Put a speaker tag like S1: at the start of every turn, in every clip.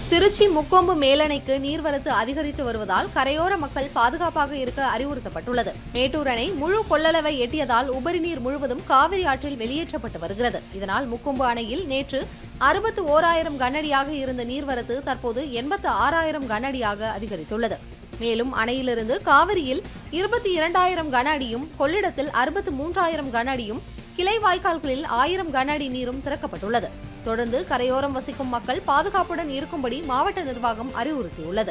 S1: திருச்சி முக்கொம்பு மேலணைக்கு நீர்வரத்து அதிகரித்து வருவதால் கரையோர மக்கள் பாதுகாப்பாக இருக்க அறிவுறுத்தப்பட்டுள்ளது மேட்டூர் அணை முழு கொள்ளளவை எட்டியதால் உபரி நீர் முழுவதும் காவிரி ஆற்றில் வெளியேற்றப்பட்டு வருகிறது இதனால் முக்கொம்பு அணையில் நேற்று அறுபத்து ஓராயிரம் கனஅடியாக இருந்த நீர்வரத்து தற்போது எண்பத்து ஆறாயிரம் கனஅடியாக அதிகரித்துள்ளது மேலும் அணையிலிருந்து காவிரியில் இருபத்தி இரண்டாயிரம் கன அடியும் கொள்ளிடத்தில் அறுபத்து மூன்றாயிரம் கன அடியும் கிளை வாய்க்கால்களில் ஆயிரம் கன அடி நீரும் திறக்கப்பட்டுள்ளது தொடர்ந்து கரையோரம் வசிக்கும் மக்கள் பாதுகாப்புடன் இருக்கும்படி மாவட்ட நிர்வாகம் அறிவுறுத்தியுள்ளது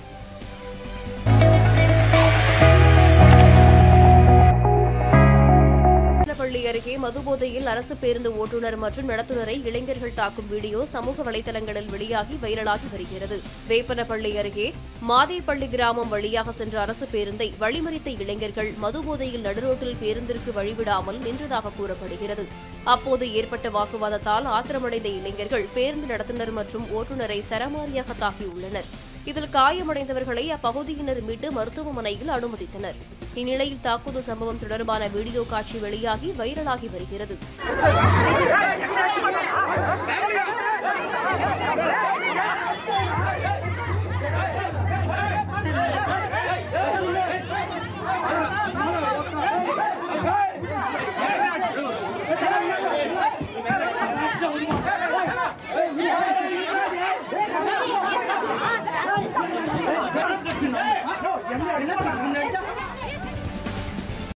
S2: பள்ளி அருகே மதுபோதையில் அரசு பேருந்து ஓட்டுநர் மற்றும் நடத்துனரை இளைஞர்கள் தாக்கும் வீடியோ சமூக வலைதளங்களில் வெளியாகி வைரலாகி வருகிறது வேப்பனப்பள்ளி அருகே மாதேப்பள்ளி கிராமம் வழியாக சென்ற அரசு பேருந்தை வழிமறித்த இளைஞர்கள் மதுபோதையில் நடுரோட்டில் பேருந்திற்கு வழிவிடாமல் நின்றதாக கூறப்படுகிறது அப்போது ஏற்பட்ட வாக்குவாதத்தால் ஆத்திரமடைந்த இளைஞர்கள் பேருந்து நடத்துனர் மற்றும் ஓட்டுநரை சரமாரியாக தாக்கியுள்ளனர் இதில் காயமடைந்தவர்களை அப்பகுதியினர் மீட்டு மருத்துவமனையில் அனுமதித்தனர் இந்நிலையில் தாக்குதல் சம்பவம் தொடர்பான வீடியோ காட்சி வெளியாகி வைரலாகி வருகிறது